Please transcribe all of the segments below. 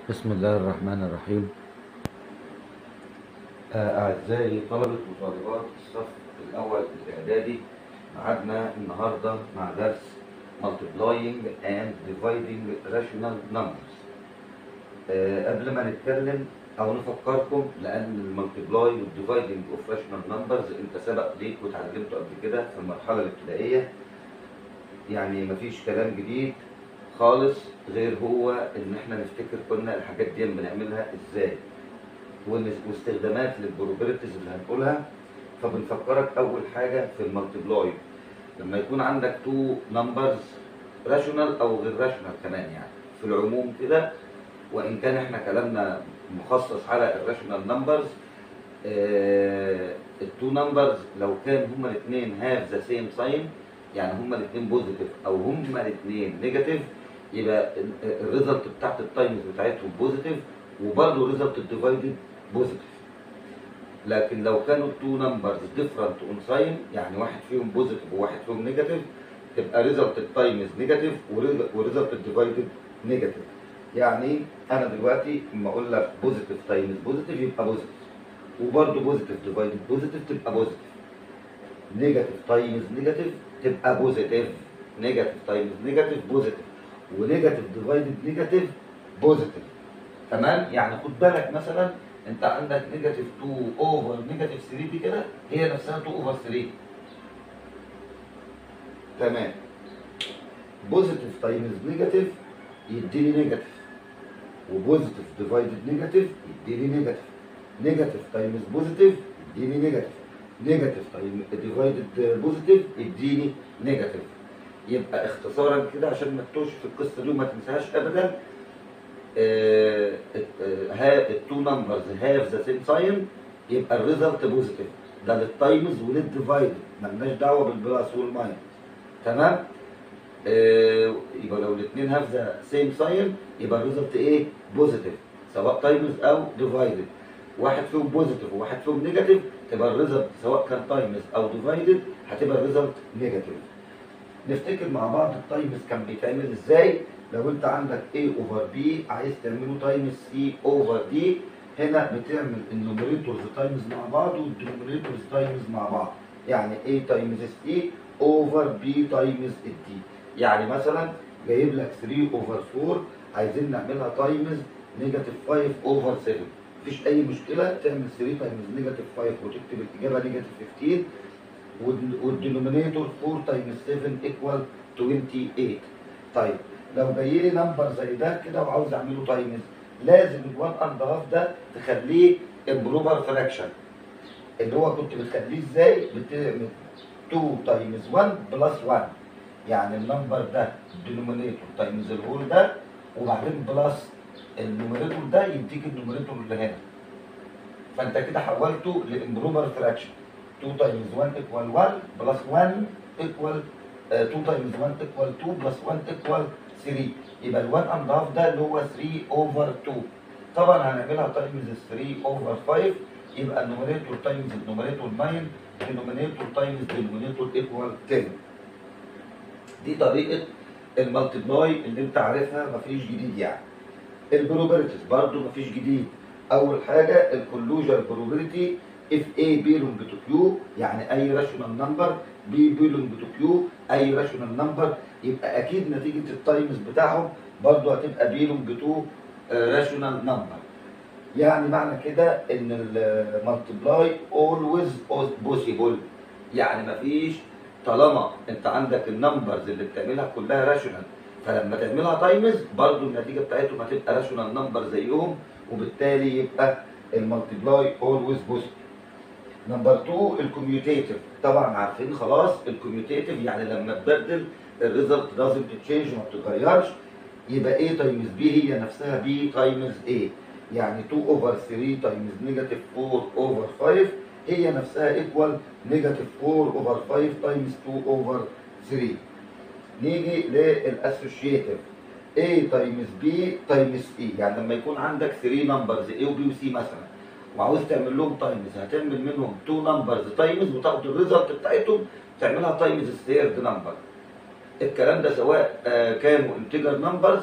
بسم الله الرحمن الرحيم آه، أعزائي طلبة وطالبات الصف الأول الإعدادي معادنا النهاردة مع درس Multiplying and Dividing Rational Numbers آه، قبل ما نتكلم أو نفكركم لأن المالتيبلاي والديفايدنج اوف راشونال نمبرز أنت سبق ليك وتعلمته قبل كده في المرحلة الابتدائية يعني مفيش كلام جديد خالص غير هو ان احنا نفتكر كنا الحاجات دي بنعملها ازاي ون- واستخدامات للبروبرتيز اللي هنقولها فبنفكرك اول حاجه في المالتيبلاي لما يكون عندك تو نمبرز راشونال او غير راشونال كمان يعني في العموم كده وان كان احنا كلامنا مخصص على الراشونال نمبرز التو نمبرز لو كان هما الاثنين هاف ذا سيم ساين يعني هما الاثنين بوزيتيف او هما الاثنين نيجاتيف يبقى الريزلت بتاعت التايمز بتاعتهم بوزيتيف وبرضه الريزلت الديفايدد بوزيتيف لكن لو كانوا التو نمبرز ديفرنت اون ساين يعني واحد فيهم بوزيتيف وواحد فيهم نيجاتيف تبقى ريزلت التايمز نيجاتيف وريزلت الديفايدد نيجاتيف يعني انا دلوقتي لما اقول لك بوزيتيف تايمز بوزيتيف يبقى بوزيتيف وبرضه بوزيتيف ديفايدد بوزيتيف تبقى بوزيتيف نيجاتيف تايمز نيجاتيف تبقى بوزيتيف نيجاتيف تايمز نيجاتيف بوزيتيف ونيجاتيف ديفايدد نيجاتيف بوزيتيف تمام يعني خد بالك مثلا انت عندك نيجاتيف 2 اوفر نيجاتيف 3 دي كده هي نفسها 2 اوفر 3 تمام بوزيتيف تايمز نيجاتيف يديني نيجاتيف وبوزيتيف ديفايدد نيجاتيف يديني نيجاتيف نيجاتيف تايمز بوزيتيف يديني نيجاتيف نيجاتيف تايم ديفايدد بوزيتيف يديني نيجاتيف يبقى اختصارا كده عشان ما تتوهش في القصه دي وما تنساهاش ابدا التو نمبرز هاف ذا سيم ساين يبقى الريزلت بوزيتيف ده للتايمز وللديفايد مالناش دعوه بالبلس والماينس تمام آه، يبقى لو الاثنين هاف ذا سيم ساين يبقى الريزلت ايه بوزيتيف سواء تايمز او ديفايدد واحد فيهم بوزيتيف وواحد فيهم نيجاتيف تبقى الريزلت سواء كان تايمز او ديفايدد هتبقى الريزلت نيجاتيف نفتكر مع بعض التايمز كان بيتعمل ازاي لو انت عندك A اوفر B عايز تعمله تايمز C اوفر D هنا بتعمل النوميريتورز تايمز مع بعض والدينوميريتورز تايمز مع بعض يعني A تايمز C اوفر B تايمز D يعني مثلا جايب لك 3 اوفر 4 عايزين نعملها تايمز نيجاتيف 5 اوفر 7 مفيش اي مشكله تعمل 3 تايمز نيجاتيف 5 وتكتب الاجابه نيجاتيف 15 والدينومينيتور 4 تايمز 7 ايكوال 28 طيب لو جاي لي نمبر زي ده كده وعاوز اعمله تايمز لازم الوان اند هاف ده تخليه امبروبر فراكشن اللي هو كنت بتخليه ازاي؟ بتعمل 2 تايمز 1 بلس 1 يعني النمبر ده الدينومينيتور تايمز الهول ده وبعدين بلس النوميريتور ده يديك النوميريتور اللي هنا فانت كده حولته لامبروبر فراكشن 2 تايمز 1 ايكوال 1 بلس 1 ايكوال 2 تايمز 1 ايكوال 2 بلس 1 ايكوال 3 يبقى ال 1 اند هاف ده اللي هو 3 اوفر 2 طبعا هنعملها تايمز 3 اوفر 5 يبقى النوميريتور تايمز النوميريتور 9 الدينومينيتور تايمز الدينومينيتور ايكوال 10 دي طريقه المالتيبلاي اللي انت عارفها مفيش جديد يعني البروبرتيز برضو مفيش جديد اول حاجه الكولوجر بروبرتي اف A belong to Q يعني اي راشونال نمبر B belong to Q اي راشونال نمبر يبقى اكيد نتيجه التايمز بتاعهم برضو هتبقى belong to راشونال نمبر يعني معنى كده ان المالتيبلاي اولويز بوسيبل يعني مفيش طالما انت عندك النمبرز اللي بتعملها كلها راشونال فلما تعملها تايمز برضو النتيجه بتاعتهم هتبقى راشونال نمبر زيهم وبالتالي يبقى المالتيبلاي اولويز بوزيتيف نمبر 2 الكوميوتيتيف طبعا عارفين خلاص الكوميوتيتيف يعني لما تبدل الريزلت لازم تتشينج وما بتتغيرش يبقى A تايمز B هي نفسها B تايمز A يعني 2 اوفر 3 تايمز نيجاتيف 4 اوفر 5 هي نفسها ايكوال نيجاتيف 4 اوفر 5 تايمز 2 اوفر 3 نيجي للاسوشيتيف A تايمز B تايمز C يعني لما يكون عندك 3 نمبرز A وB وC مثلا وعاوز تعمل لهم تايمز هتعمل منهم 2 نمبرز تايمز وتاخد الريزلت بتاعتهم تعملها تايمز الثيرد نمبر الكلام ده سواء آه، كانوا انتجر نمبرز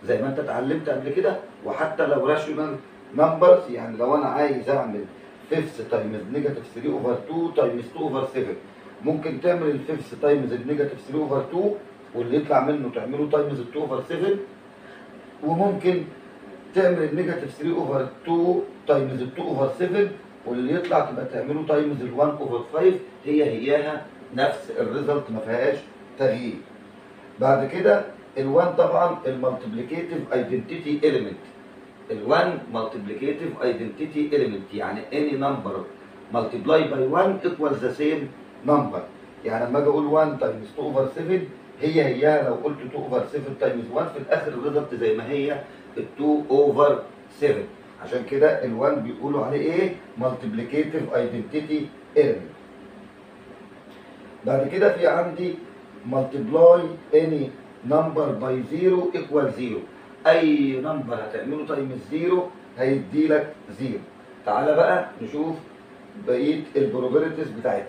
زي ما انت اتعلمت قبل كده وحتى لو راشونال نمبرز يعني لو انا عايز اعمل فيفث تايمز نيجاتيف 3 اوفر 2 تايمز 2 اوفر 7 ممكن تعمل الفيفث تايمز النيجاتيف 3 اوفر 2 واللي يطلع منه تعمله تايمز 2 اوفر 7 وممكن تعمل النيجاتيف 3 اوفر 2 تايمز 2 اوفر 7 واللي يطلع تبقى تعمله تايمز ال 1 اوفر 5 هي هياها نفس الريزلت ما فيهاش تغيير بعد كده ال1 طبعا المالتيبليكيتيف ايدنتيتي element ال1 multiplicative identity element يعني any number multiply by 1 equals the same number يعني لما اجي اقول 1 times 2 over 7 هي هي لو قلت 2 over 7 times 1 في الاخر الريزلت زي ما هي ال 2 over 7 عشان كده ال1 بيقولوا عليه ايه multiplicative identity element بعد كده في عندي multiply any number by 0 equal 0 اي نمبر هتعمله تايمز 0 هيدي لك 0 تعالى بقى نشوف بقيه البروبابيلتيز بتاعتها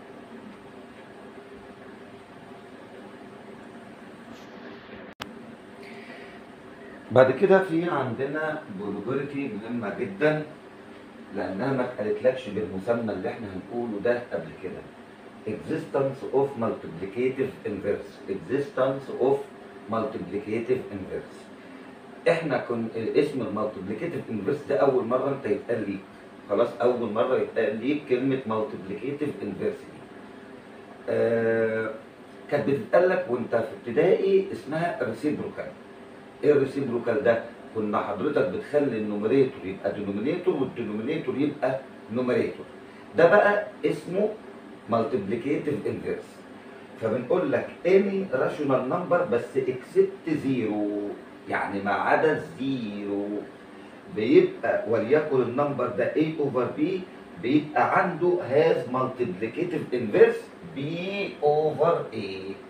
بعد كده في عندنا بروبابيلتي مهمه جدا لانها ما اتقالتلكش بالمسمى اللي احنا هنقوله ده قبل كده existence of multiplicative inverse existence of multiplicative inverse احنا كن اسم المالتيبليكيتيف انفرس ده اول مره انت يتقال ليك خلاص اول مره يتقال ليك كلمه مالتيبليكيتيف انفرس دي آه كانت بتتقال لك وانت في ابتدائي اسمها ريسيبروكال ايه الريسيبروكال ده كنا حضرتك بتخلي النوميريتور يبقى دينومينيتور والدينومينيتور يبقى نوميريتور ده بقى اسمه مالتيبليكيتيف انفرس فبنقول لك اني راشونال نمبر بس اكسبت زيرو يعني ما عدا الزيرو بيبقى وليكن النمبر ده A اوفر B بيبقى عنده has multiplicative inverse B over A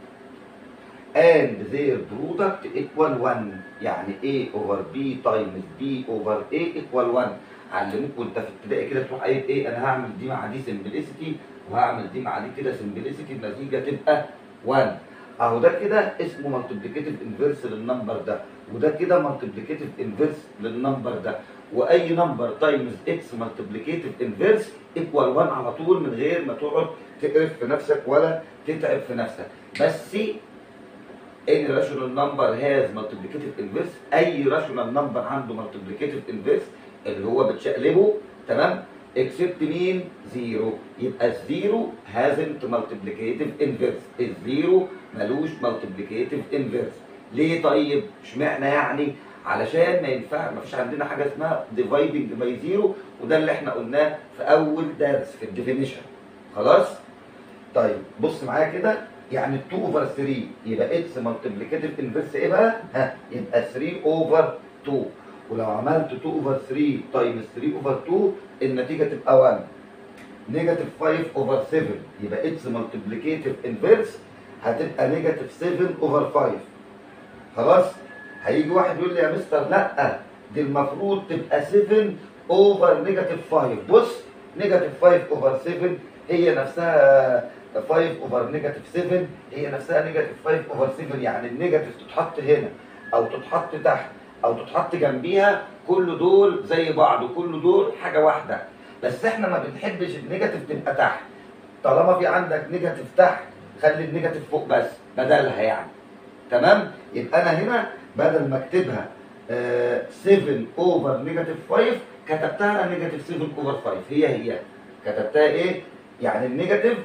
and their product equal 1 يعني A over B times B over A equal 1 علموك وانت في ابتدائي كده تروح قايل ايه انا هعمل دي مع دي سمبلسيتي وهعمل دي مع دي كده سمبلسيتي النتيجه تبقى 1 اهو ده كده اسمه مالتيبليكيتيف انفيرس للنمبر ده وده كده مالتيبليكيتيف انفيرس للنمبر ده واي نمبر تايمز اكس مالتيبليكيتيف انفيرس ايكوال 1 على طول من غير ما تقعد تقرف في نفسك ولا تتعب في نفسك بس any rational number has multiplicative inverse اي rational number عنده multiplicative inverse اللي هو بتشقلبه تمام اكسبت مين زيرو يبقى الزيرو هازنت مالتيبليكيتيف انفيرس الزيرو ملوش مالتيبليكيتيف انفيرس ليه طيب اشمعنى يعني علشان ما ينفع ما فيش عندنا حاجه اسمها ديفايدنج باي زيرو وده اللي احنا قلناه في اول درس في الديفينيشن خلاص طيب بص معايا كده يعني 2 اوفر 3 يبقى اكس مالتيبليكيتيف انفيرس ايه بقى ها يبقى 3 اوفر 2 ولو عملت 2 اوفر 3 تايمز 3 اوفر 2 النتيجه تبقى 1 نيجاتيف 5 اوفر 7 يبقى اكس مالتيبليكيتيف انفيرس هتبقى نيجاتيف 7 اوفر 5 خلاص هيجي واحد يقول لي يا مستر لا دي المفروض تبقى 7 اوفر نيجاتيف 5 بص نيجاتيف 5 اوفر 7 هي نفسها 5 اوفر نيجاتيف 7 هي نفسها نيجاتيف 5 اوفر 7 يعني النيجاتيف تتحط هنا او تتحط تحت او تتحط جنبيها كل دول زي بعض وكل دول حاجه واحده بس احنا ما بنحبش النيجاتيف تبقى تحت طالما في عندك نيجاتيف تحت خلي النيجاتيف فوق بس بدلها يعني تمام يبقى انا هنا بدل ما اكتبها آه 7 اوفر نيجاتيف 5 كتبتها انا نيجاتيف 7 اوفر 5 هي هي كتبتها ايه يعني النيجاتيف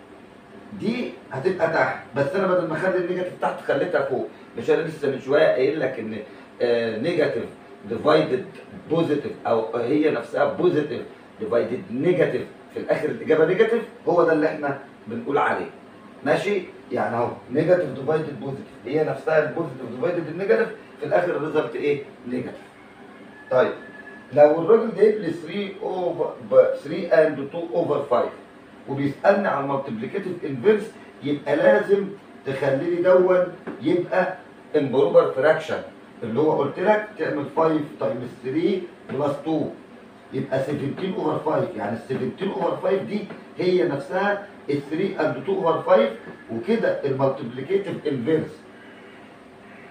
دي هتبقى تحت بس انا بدل ما اخلي النيجاتيف تحت خليتها فوق مش انا لسه من شويه قايل لك ان نيجاتيف ديفايدد بوزيتيف او هي نفسها بوزيتيف ديفايدد نيجاتيف في الاخر الاجابه نيجاتيف هو ده اللي احنا بنقول عليه ماشي يعني اهو نيجاتيف ديفايدد بوزيتيف هي نفسها البوزيتيف ديفايدد النيجاتيف في الاخر الريزلت ايه نيجاتيف طيب لو الراجل جايب لي 3 اوفر 3 اند 2 اوفر 5 وبيسالني عن مالتيبليكيتيف انفيرس يبقى لازم تخلي لي دون يبقى امبروبر فراكشن اللي هو قلت لك تعمل 5 تايمز 3 بلس 2 يبقى 17 اوفر 5 يعني ال 17 اوفر 5 دي هي نفسها ال 3 اند 2 اوفر 5 وكده المالتيبليكيتيف انفيرس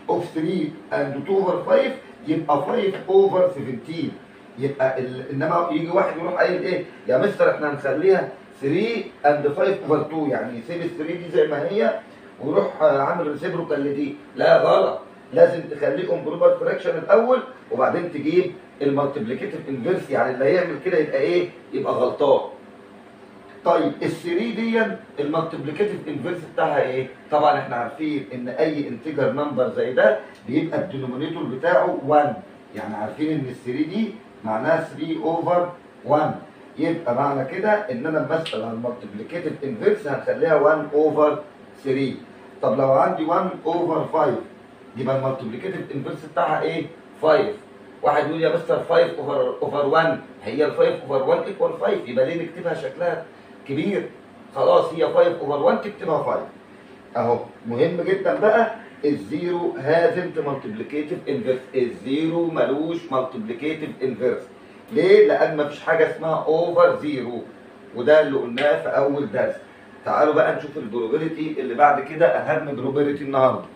اوف 3 اند 2 اوفر 5 يبقى 5 اوفر 17 يبقى ال... انما يجي واحد يروح قايل ايه يا مستر احنا هنخليها 3 اند 5 اوفر 2 يعني يسيب ال 3 دي زي ما هي ويروح آه، عامل ريسيبروكال لدي لا غلط لازم تخليه امبروبر فراكشن الاول وبعدين تجيب المالتيبليكيتيف انفيرس يعني اللي هيعمل كده يبقى ايه يبقى غلطان طيب ال 3 دي المالتيبليكيتيف انفيرس بتاعها ايه؟ طبعا احنا عارفين ان اي انتجر نمبر زي ده بيبقى الدينومينيتور بتاعه 1 يعني عارفين ان ال 3 دي معناها 3 اوفر 1 يبقى معنى كده ان انا مثلا المالتيبليكيتيف انفيرس هنخليها 1 اوفر 3 طب لو عندي 1 اوفر 5 يبقى المالتيبليكيتيف انفيرس بتاعها ايه؟ 5 واحد يقول يا مستر 5 اوفر اوفر 1 هي ال 5 اوفر 1 ايكوال 5 يبقى ليه نكتبها شكلها كبير خلاص هي 5 اوفر 1 تكتبها 5 اهو مهم جدا بقى الزيرو هازنت مالتيبليكيتيف انفيرس الزيرو ملوش مالتيبليكيتيف انفيرس ليه؟ لان مفيش حاجه اسمها اوفر زيرو وده اللي قلناه في اول درس تعالوا بقى نشوف البروبابيلتي اللي بعد كده اهم بروبابيلتي النهارده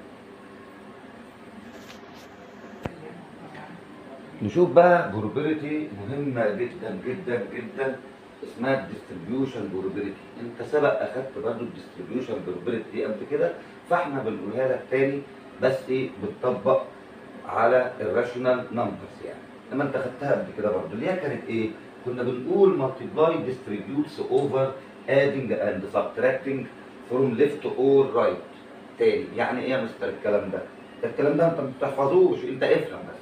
نشوف بقى بروبابيلتي مهمه جدا جدا جدا اسمها الديستريبيوشن بروبابيلتي انت سبق اخدت برضه الديستريبيوشن بروبابيلتي دي قبل كده فاحنا بنقولها لك تاني بس ايه بتطبق على الراشونال نمبرز يعني لما انت خدتها قبل كده برضه اللي هي كانت ايه كنا بنقول multiply distributes over adding and subtracting from left or right تاني يعني ايه يا مستر الكلام ده الكلام ده انت ما بتحفظوش انت افهم بس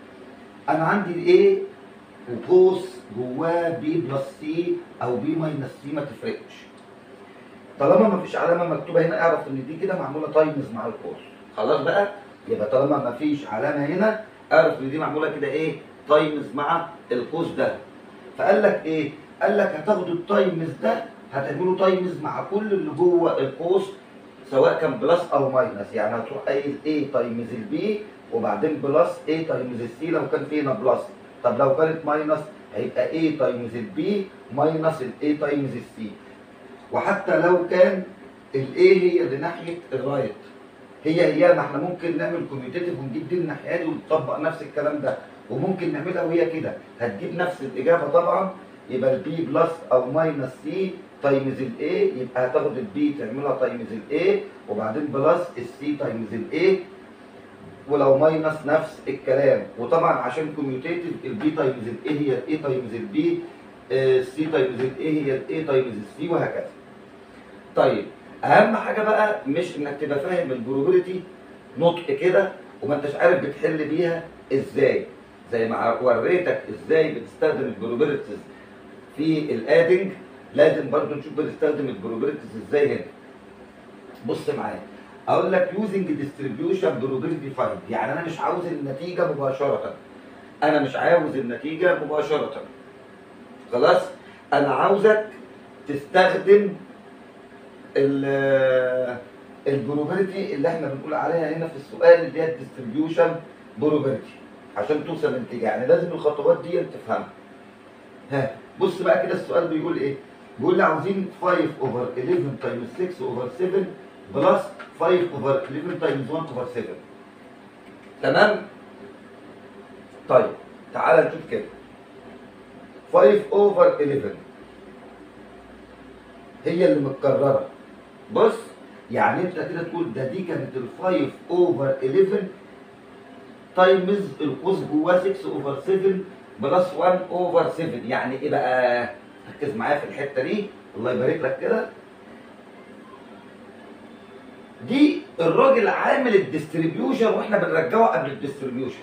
انا عندي الايه وقوس جواه بي بلس سي او بي ماينس سي ما تفرقش طالما ما فيش علامه مكتوبه هنا اعرف ان دي كده معموله تايمز مع القوس خلاص بقى يبقى طالما ما فيش علامه هنا اعرف ان دي معموله كده ايه تايمز مع القوس ده فقال لك ايه قال لك هتاخدوا التايمز ده هتعملوا تايمز مع كل اللي جوه القوس سواء كان بلس او ماينس يعني هتروح قايل ايه تايمز البي وبعدين بلس ايه تايمز السي لو كان في هنا بلس طب لو كانت ماينس هيبقى ايه تايمز البي ماينس الايه تايمز السي وحتى لو كان الايه هي اللي ناحيه الرايت هي هي ما احنا ممكن نعمل كوميوتيتيف ونجيب دي الناحيه دي ونطبق نفس الكلام ده وممكن نعملها وهي كده هتجيب نفس الاجابه طبعا يبقى البي بلس او ماينس سي تايمز الاي يبقى هتاخد البي تعملها تايمز الاي وبعدين بلس السي تايمز الاي ولو ماينس نفس الكلام وطبعا عشان كوميوتيتيف البي تايمز الاي هي الاي تايمز البي السي تايمز الاي هي الاي تايمز السي وهكذا طيب اهم حاجه بقى مش انك تبقى فاهم البروبابيلتي نطق كده وما انتش عارف بتحل بيها ازاي زي ما وريتك ازاي بتستخدم البروبابيلتيز في الادنج لازم برضو نشوف بنستخدم البروبابيلتيز ازاي هنا بص معايا اقول لك يوزنج ديستريبيوشن بروبابيلتي فايند يعني انا مش عاوز النتيجه مباشره انا مش عاوز النتيجه مباشره خلاص انا عاوزك تستخدم البروبابيلتي اللي احنا بنقول عليها هنا في السؤال اللي هي الديستريبيوشن بروبابيلتي عشان توصل لنتيجه يعني لازم الخطوات دي تفهمها ها بص بقى كده السؤال بيقول ايه بيقول لي عاوزين 5 اوفر 11 تايمز 6 اوفر 7 بلس 5 اوفر 11 تايمز 1 اوفر 7 تمام طيب تعال نشوف كده 5 اوفر 11 هي اللي متكرره بص يعني انت كده تقول ده دي كانت ال 5 اوفر 11 تايمز القوس جواه 6 اوفر 7 بلس 1 اوفر 7 يعني ايه بقى؟ ركز معايا في الحته دي الله يبارك لك كده دي الراجل عامل الديستريبيوشن واحنا بنرجعه قبل الديستريبيوشن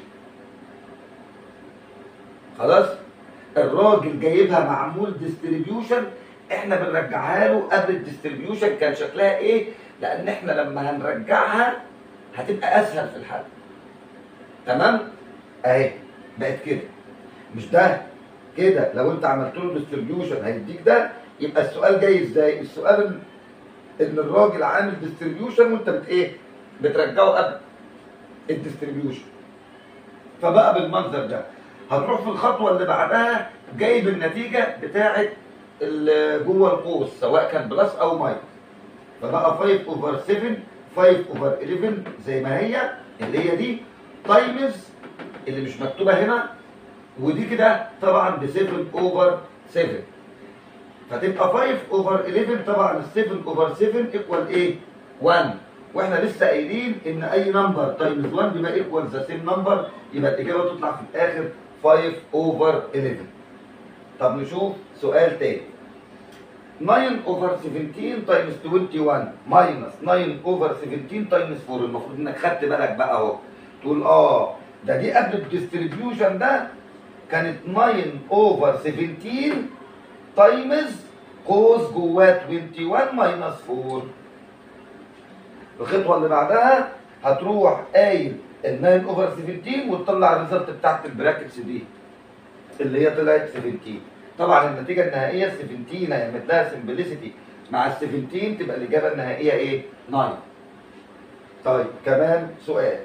خلاص الراجل جايبها معمول ديستريبيوشن احنا بنرجعها له قبل الديستريبيوشن كان شكلها ايه لان احنا لما هنرجعها هتبقى اسهل في الحل تمام اهي بقت كده مش ده كده لو انت عملت له ديستريبيوشن هيديك ده يبقى السؤال جاي ازاي السؤال ان الراجل عامل ديستريبيوشن وانت بت ايه بترجعه قبل الديستريبيوشن فبقى بالمنظر ده هتروح في الخطوه اللي بعدها جايب النتيجه بتاعه اللي جوه القوس سواء كان بلس او ماينس فبقى 5 اوفر 7 5 اوفر 11 زي ما هي اللي هي دي تايمز اللي مش مكتوبه هنا ودي كده طبعا ب 7 اوفر 7 فتبقى 5 اوفر 11 طبعا ال 7 اوفر 7 ايكوال ايه؟ 1 واحنا لسه قايلين ان اي نمبر تايمز 1 بيبقى ايكوال ذا سيم نمبر يبقى الاجابه تطلع في الاخر 5 اوفر 11 طب نشوف سؤال تاني 9 اوفر 17 تايمز 21 ماينس 9 اوفر 17 تايمز 4 المفروض انك خدت بالك بقى اهو تقول اه ده دي قبل الديستريبيوشن ده كانت 9 اوفر 17 تايمز قوس جواه 21 ماينس 4 الخطوه اللي بعدها هتروح قايل ال 9 اوفر 17 وتطلع الريزلت بتاعت البراكتس دي اللي هي طلعت 17 طبعا النتيجه النهائيه 17 هيعمل لها سمبلسيتي مع ال 17 تبقى الاجابه النهائيه ايه؟ 9 طيب كمان سؤال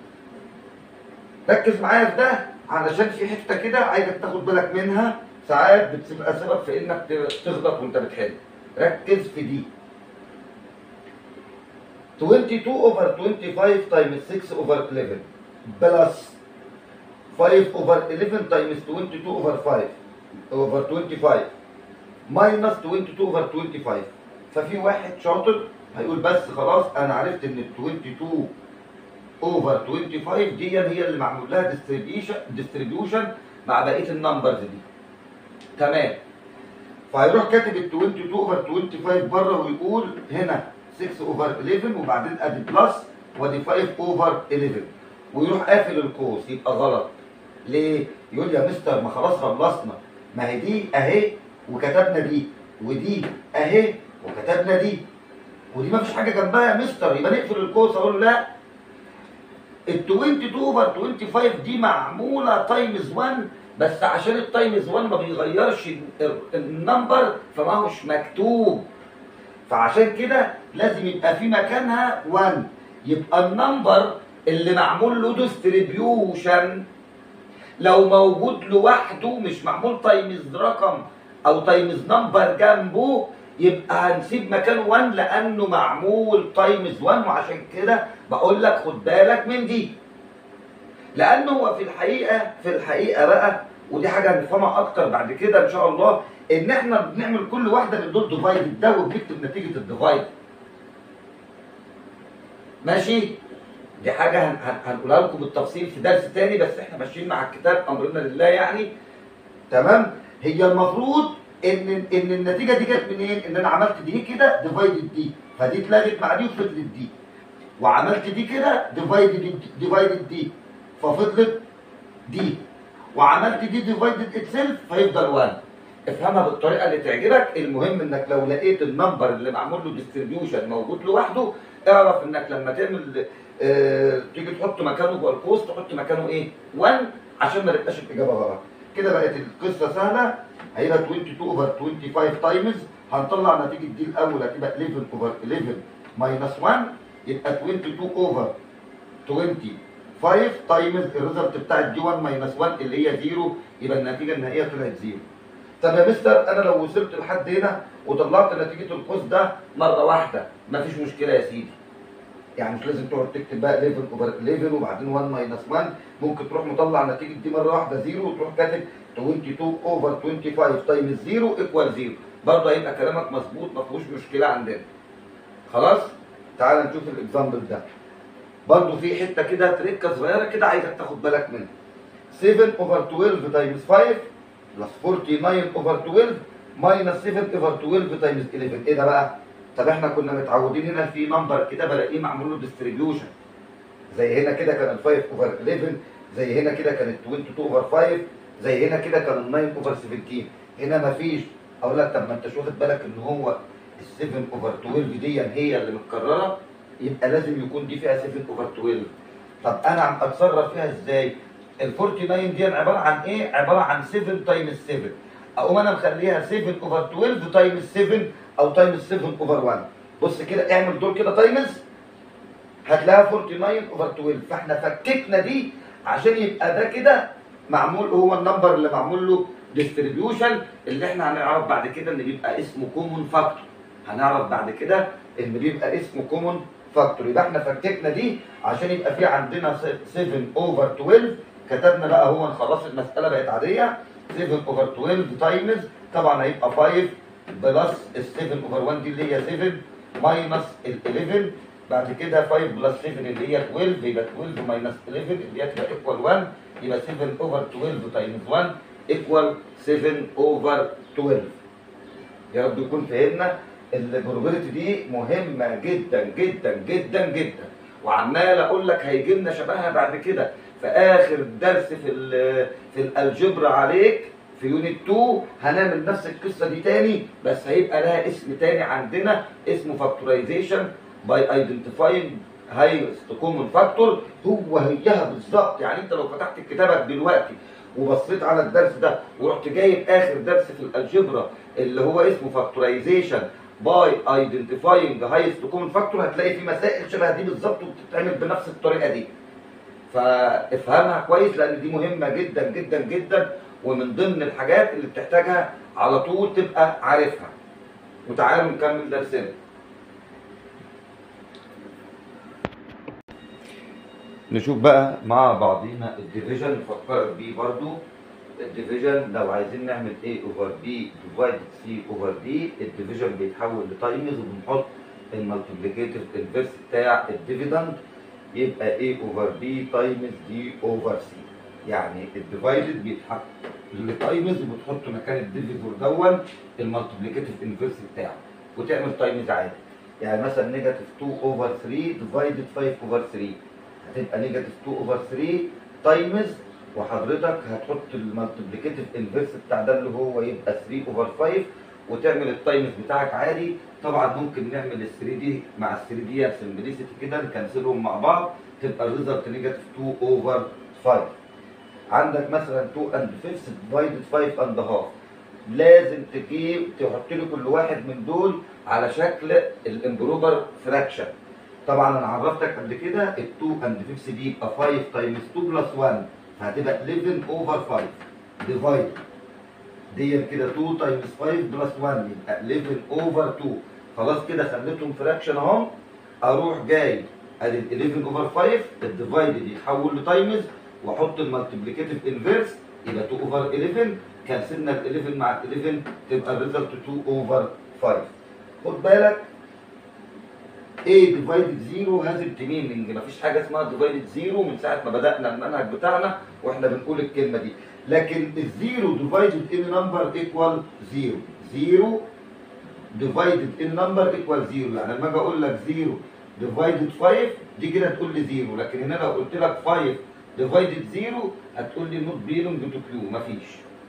ركز معايا في ده علشان في حته كده عايزك تاخد بالك منها ساعات بتبقى سبب في انك تغلط وانت بتحل ركز في دي 22 اوفر 25 تايمز 6 اوفر 11 بلس 5 اوفر 11 تايمز 22 اوفر 5 اوفر 25 ماينس 22 اوفر 25 ففي واحد شاطر هيقول بس خلاص انا عرفت ان ال 22 اوفر 25 دي هي اللي معمول لها ديستريبيوشن ديستريبيوشن مع بقيه النمبرز دي تمام فهيروح كاتب ال 22 اوفر 25 بره ويقول هنا 6 اوفر 11 وبعدين ادي بلس وادي 5 اوفر 11 ويروح قافل القوس يبقى غلط ليه؟ يقول يا مستر ما خلاص خلصنا ما هي دي اهي وكتبنا دي ودي اهي وكتبنا دي ودي ما فيش حاجه جنبها يا مستر يبقى نقفل القوس اقول له لا ال 22 اوفر 25 دي معموله تايمز 1 بس عشان التايمز 1 ما بيغيرش ال- النمبر فما هوش مكتوب فعشان كده لازم يبقى في مكانها 1 يبقى النمبر اللي معمول له ديستريبيوشن لو موجود لوحده مش معمول تايمز رقم او تايمز نمبر جنبه يبقى هنسيب مكانه 1 لانه معمول تايمز 1 وعشان كده بقول لك خد بالك من دي لانه هو في الحقيقه في الحقيقه بقى ودي حاجه هنفهمها اكتر بعد كده ان شاء الله ان احنا بنعمل كل واحده من دول ديفايد ده وبنكتب نتيجه الديفايد ماشي دي حاجه هن- هن- هنقولها لكم بالتفصيل في درس تاني بس احنا ماشيين مع الكتاب امرنا لله يعني تمام هي المفروض ان ان النتيجه دي جت منين ان انا عملت دي كده ديفايدد دي فدي اتلغت مع دي وفضلت دي وعملت دي كده ديفايدد ديفايدد دي ففضلت دي وعملت دي ديفايدد اتسيلف فيفضل 1 افهمها بالطريقه اللي تعجبك المهم انك لو لقيت النمبر اللي معمول له ديستريبيوشن موجود لوحده اعرف انك لما تعمل اه تيجي تحط مكانه جوه القوس تحط مكانه ايه 1 عشان ما تبقاش الاجابه غلط كده بقت القصه سهله هيبقى 22 اوفر 25 تايمز هنطلع نتيجه دي الاول هتبقى 11 اوفر 11 ماينس 1 يبقى 22 اوفر 25 تايمز الريزلت بتاع الدي 1 ماينس 1 اللي هي 0 يبقى النتيجه النهائيه طلعت 0 طب يا مستر انا لو وصلت لحد هنا وطلعت نتيجه القوس ده مره واحده مفيش مشكله يا سيدي يعني مش لازم تقعد تكتب بقى 11 اوفر 11 وبعدين 1 ماينس 1 ممكن تروح مطلع نتيجه دي مره واحده 0 وتروح كاتب 22 اوفر 25 تايمز 0 ايكوال 0 برضه هيبقى كلامك مظبوط ما فيهوش مشكله عندنا خلاص تعال نشوف الاكزامبل ده برضه في حته كده تريكه صغيره كده عايزك تاخد بالك منها 7 اوفر 12 تايمز 5 بلس 49 اوفر 12 ماينس 7 اوفر 12 تايمز 11 ايه ده بقى؟ طب احنا كنا متعودين هنا في نمبر كده بلاقيه معمول له ديستريبيوشن زي هنا كده كان ال 5 اوفر 11 زي هنا كده كانت 22 اوفر 5 زي هنا كده كان ال 9 اوفر 17 هنا مفيش اقول لك طب ما انتش واخد بالك ان هو ال 7 اوفر 12 دي هي اللي متكرره يبقى لازم يكون دي فيها 7 اوفر 12 طب انا عم اتصرف فيها ازاي؟ ال 49 دي عباره عن ايه؟ عباره عن 7 تايمز 7 اقوم انا مخليها 7 اوفر 12 تايمز 7 او تايمز 7 اوفر 1 بص كده اعمل دول كده تايمز هتلاقيها 49 اوفر 12 فاحنا فككنا دي عشان يبقى ده كده معمول هو النمبر اللي معمول له ديستريبيوشن اللي احنا هنعرف بعد كده ان بيبقى اسمه كومون فاكتور هنعرف بعد كده ان بيبقى اسمه كومون فاكتور يبقى احنا فككنا دي عشان يبقى في عندنا 7 اوفر 12 كتبنا بقى هو خلاص المساله بقت عاديه 7 اوفر 12 تايمز طبعا هيبقى 5 بلس ال 7 اوفر 1 دي اللي هي 7 ماينس ال 11 بعد كده 5 بلس 7 اللي هي 12 يبقى 12 ماينس 11 اللي هي تبقى ايكوال 1 يبقى 7 اوفر 12 تايمز 1 ايكوال 7 اوفر 12 يا رب يكون فهمنا البروبابيلتي دي مهمه جدا جدا جدا جدا وعمال اقول لك هيجي لنا شبهها بعد كده في اخر درس في ال في الالجبرا عليك في يونت 2 هنعمل نفس القصه دي تاني بس هيبقى لها اسم تاني عندنا اسمه فاكتورايزيشن باي ايدنتيفاينج هايست كومن فاكتور هو هيها بالظبط يعني انت لو فتحت كتابك دلوقتي وبصيت على الدرس ده ورحت جايب اخر درس في الالجبرا اللي هو اسمه فاكتورايزيشن باي ايدنتيفاينج هايست كومن فاكتور هتلاقي في مسائل شبه دي بالظبط وبتتعمل بنفس الطريقه دي فافهمها كويس لان دي مهمه جدا جدا جدا ومن ضمن الحاجات اللي بتحتاجها على طول تبقى عارفها وتعالوا نكمل درسنا نشوف بقى مع بعضينا الديفيجن نفكر بيه برضو الديفيجن لو عايزين نعمل A اوفر B ديفايد C اوفر D الديفيجن بيتحول لتايمز وبنحط المالتيبليكيتيف انفيرس بتاع الديفيدند يبقى A اوفر B تايمز D اوفر C يعني الديفايدد بيتحط لتايمز وبتحط مكان الديفيزور دون المالتيبليكيتيف انفيرس بتاعه وتعمل تايمز عادي يعني مثلا نيجاتيف 2 اوفر 3 ديفايدد 5 اوفر 3 هتبقى نيجاتيف 2 اوفر 3 تايمز وحضرتك هتحط المالتيبليكيتيف انفيرس بتاع ده اللي هو يبقى 3 اوفر 5 وتعمل التايمز بتاعك عادي طبعا ممكن نعمل ال 3 دي مع ال 3 دي سمبليسيتي كده نكنسلهم مع بعض تبقى الريزلت نيجاتيف 2 اوفر 5 عندك مثلا 2 اند 5 ديفايدد 5 اند هاف لازم تجيب تحط لي كل واحد من دول على شكل الامبروبر فراكشن طبعا انا عرفتك قبل كده ال 2 اند 5 دي يبقى 5 تايمز 2 بلس 1 فهتبقى 11 اوفر 5 ديفايد دي كده 2 تايمز 5 بلس 1 يبقى 11 اوفر 2 خلاص كده خليتهم فراكشن اهو اروح جاي ادي ال 11 اوفر 5 الديفايد يتحول لتايمز واحط المالتيبليكيتيف انفيرس يبقى 2 اوفر 11 كنسلنا ال 11 مع ال 11 تبقى الريزلت 2 اوفر 5 خد بالك A ديفايدد 0 هاز ميننج مفيش حاجه اسمها ديفايدد 0 من ساعه ما بدانا المنهج بتاعنا واحنا بنقول الكلمه دي لكن الزيرو ديفايدد ان نمبر ايكوال 0 0 ديفايدد ان نمبر ايكوال 0 يعني لما اجي اقول لك 0 ديفايدد 5 دي كده تقول لي 0 لكن هنا لو قلت لك 5 ديفايدد 0 هتقول لي نوت بيلونج تو كيو مفيش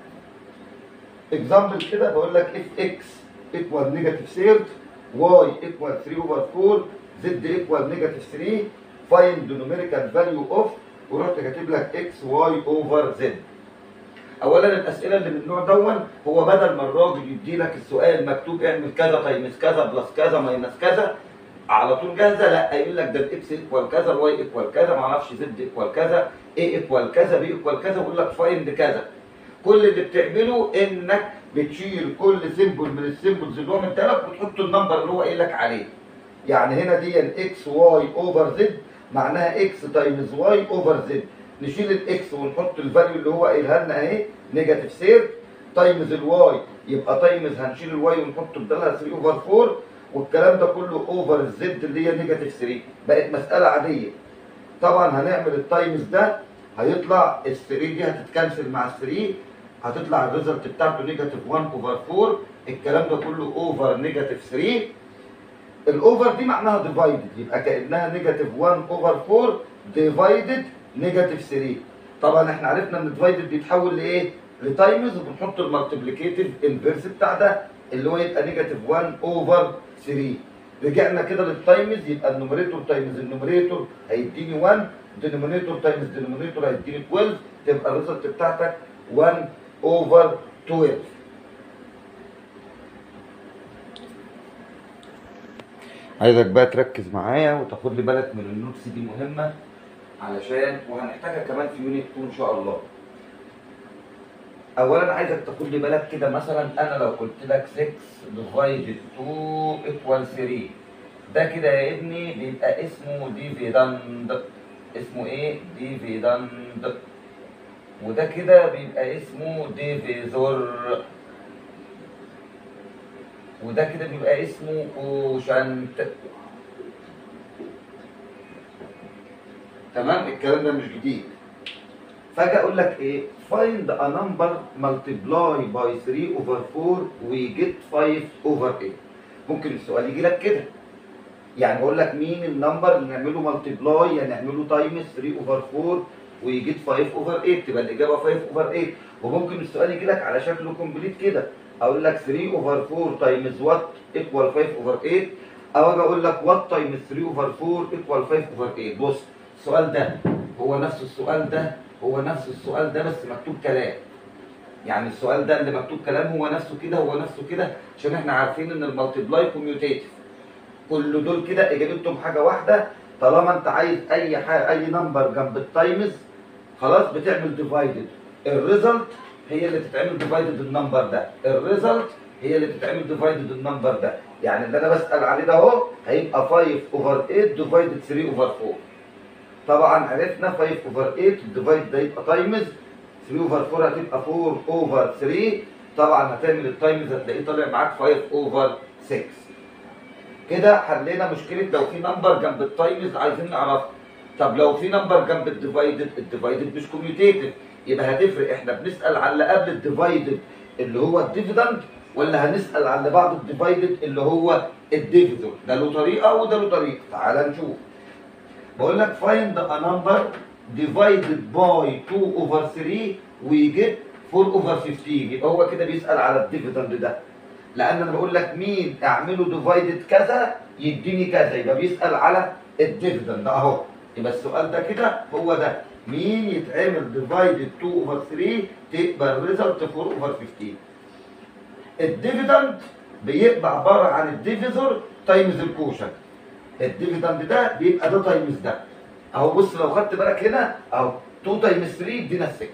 اكزامبل كده بقول لك اف اكس ايكوال نيجاتيف سيرد واي ايكوال 3 اوفر 4 زد ايكوال نيجاتيف 3 فايند نوميريكال فاليو اوف ورحت كاتب لك اكس واي اوفر زد اولا الاسئله اللي من النوع دون هو بدل ما الراجل يدي لك السؤال مكتوب اعمل كذا تايمز كذا بلس كذا ماينس كذا على طول جاهزه لا قايل لك ده الاكس ايكوال كذا الواي ايكوال كذا ما اعرفش زد ايكوال كذا اي ايكوال كذا بي ايكوال كذا ويقول لك فايند كذا كل اللي بتعمله انك بتشيل كل سيمبل من السيمبلز اللي هو من لك وتحط النمبر اللي هو قايل لك عليه يعني هنا دي الاكس واي اوفر زد معناها اكس تايمز واي اوفر زد نشيل الاكس ونحط الفاليو اللي هو قايلها لنا اهي نيجاتيف سير تايمز الواي يبقى تايمز هنشيل الواي ونحط بدلها 3 اوفر 4 والكلام ده كله اوفر الزد اللي هي نيجاتيف 3 بقت مساله عاديه طبعا هنعمل التايمز ده هيطلع ال 3 دي هتتكنسل مع ال 3 هتطلع الريزلت بتاعته نيجاتيف 1 اوفر 4 الكلام ده كله اوفر نيجاتيف 3 الاوفر دي معناها ديفايدد يبقى كانها نيجاتيف 1 اوفر 4 ديفايدد نيجاتيف 3 طبعا احنا عرفنا ان الديفايدد بيتحول لايه؟ لتايمز وبنحط المالتيبليكيتيف انفيرس بتاع ده اللي هو يبقى نيجاتيف 1 اوفر 3 رجعنا كده للتايمز يبقى النوميريتور تايمز النوميريتور هيديني 1 دينومينيتور تايمز دينومينيتور هيديني 12 تبقى الريزلت بتاعتك 1 اوفر 12 عايزك بقى تركز معايا وتاخد لي بالك من النوتس دي مهمه علشان وهنحتاجها كمان في يونت 2 ان شاء الله اولا عايزك تاخد لي بالك كده مثلا انا لو قلت لك 6 ديفايدد 2 ايكوال 3 ده كده يا ابني بيبقى اسمه ديفيدند اسمه ايه ديفيدند وده كده بيبقى اسمه ديفيزور وده كده بيبقى اسمه كوشنت تمام الكلام ده مش جديد فاجي اقول لك ايه find a number multiply by 3 over 4 we get 5 over 8 ممكن السؤال يجي لك كده يعني بقول لك مين النمبر اللي نعمله مالتيبلاي يعني نعمله تايمز 3 اوفر 4 ويجيت 5 اوفر 8 تبقى الاجابه 5 اوفر 8 وممكن السؤال يجي لك على شكل كومبليت كده اقول لك 3 اوفر 4 تايمز وات ايكوال 5 اوفر 8 او اجي اقول لك وات تايمز 3 اوفر 4 ايكوال 5 اوفر 8 بص السؤال ده هو نفس السؤال ده هو نفس السؤال ده بس مكتوب كلام يعني السؤال ده اللي مكتوب كلام هو نفسه كده هو نفسه كده عشان احنا عارفين ان المالتيبلاي كوميوتيتيف كل دول كده اجابتهم حاجه واحده طالما انت عايز اي حاجه اي نمبر جنب التايمز خلاص بتعمل ديفايدد الريزلت هي اللي تتعمل ديفايدد النمبر ده الريزلت هي اللي تتعمل ديفايدد النمبر ده يعني اللي انا بسال عليه ده اهو هيبقى 5 اوفر 8 ديفايدد 3 اوفر 4 طبعا عرفنا 5 اوفر 8 الديفايد ده يبقى تايمز 3 اوفر 4 هتبقى 4 اوفر 3 طبعا هتعمل التايمز هتلاقيه طالع معاك 5 اوفر 6 كده حلينا مشكله لو في نمبر جنب التايمز عايزين نعرفها طب لو في نمبر جنب الديفايدد الديفايدد مش كوميوتيتيف يبقى هتفرق احنا بنسال على اللي قبل الديفايدد اللي هو الديفيدند ولا هنسال على اللي بعد الديفايدد اللي هو الديفيدور ده له طريقه وده له طريقه تعال نشوف بقول لك find a number divided by 2 over 3 we get 4 over 15 يبقى هو كده بيسال على الديفيدند ده لان انا بقول لك مين اعمله ديفايدد كذا يديني كذا يبقى بيسال على الديفيدند اهو يبقى السؤال ده كده هو ده مين يتعمل ديفايدد 2 اوفر 3 تبقى الريزلت 4 اوفر 15 الديفيدند بيبقى عباره عن الديفيزور تايمز الكوشن الديفيدند ده بيبقى ده تايمز ده اهو بص لو خدت بالك هنا اهو 2 تايمز 3 يدينا 6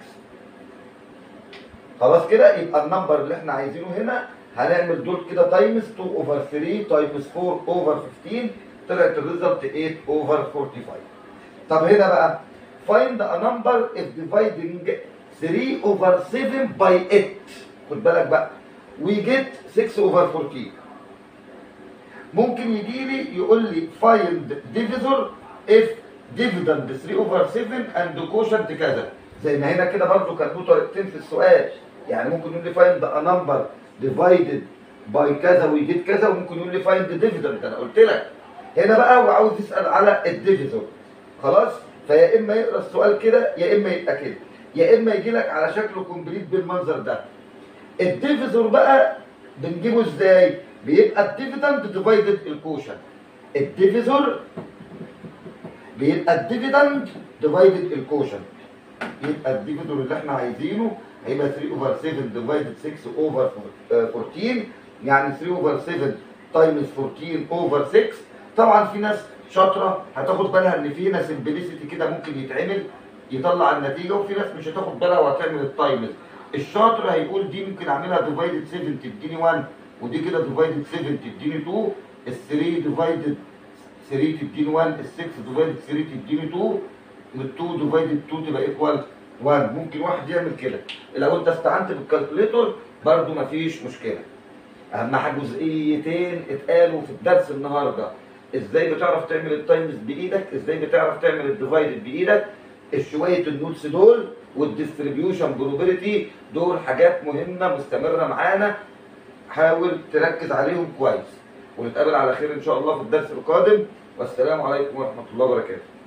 خلاص كده يبقى النمبر اللي احنا عايزينه هنا هنعمل دول كده تايمز 2 اوفر 3 تايمز 4 اوفر 15 طلعت الريزلت 8 اوفر 45 طب هنا بقى find a number if dividing 3 over 7 by 8 خد بالك بقى we get 6 over 14 ممكن يجي لي يقول لي find divisor if dividend 3 over 7 and quotient كذا زي ما هنا كده برضو كان له طريقتين في السؤال يعني ممكن يقول لي find a number divided by كذا ويجيت كذا وممكن يقول لي find dividend انا قلت لك هنا بقى هو عاوز يسال على الديفيزور خلاص فيا اما يقرا السؤال كده يا اما يبقى كده يا اما يجي لك على شكله كومبليت بالمنظر ده الديفيزور بقى بنجيبه ازاي بيبقى الديفيدند ديفايدد الكوشن الديفيزور بيبقى الديفيدند ديفايدد الكوشن يبقى الديفيدور اللي احنا عايزينه هيبقى 3 اوفر 7 ديفايدد 6 اوفر 14 يعني 3 اوفر 7 تايمز 14 اوفر 6 طبعا في ناس شاطره هتاخد بالها ان في ناس سمبلسيتي كده ممكن يتعمل يطلع النتيجه وفي ناس مش هتاخد بالها وهتعمل التايمز الشاطر هيقول دي ممكن اعملها ديفايدد 7 تديني 1 ودي كده ديفايدد 7 تديني 2 ال 3 ديفايدد 3 تديني 1 ال 6 ديفايدد 3 تديني 2 وال 2 ديفايدد 2 تبقى ايكوال 1 ممكن واحد يعمل كده لو انت استعنت بالكالكوليتور برضو مفيش مشكله اهم حاجه جزئيتين اتقالوا في الدرس النهارده ازاي بتعرف تعمل التايمز بايدك ازاي بتعرف تعمل الديفايدد بايدك شويه النوتس دول والديستريبيوشن بروبابيلتي دول حاجات مهمه مستمره معانا حاول تركز عليهم كويس ونتقابل على خير ان شاء الله في الدرس القادم والسلام عليكم ورحمه الله وبركاته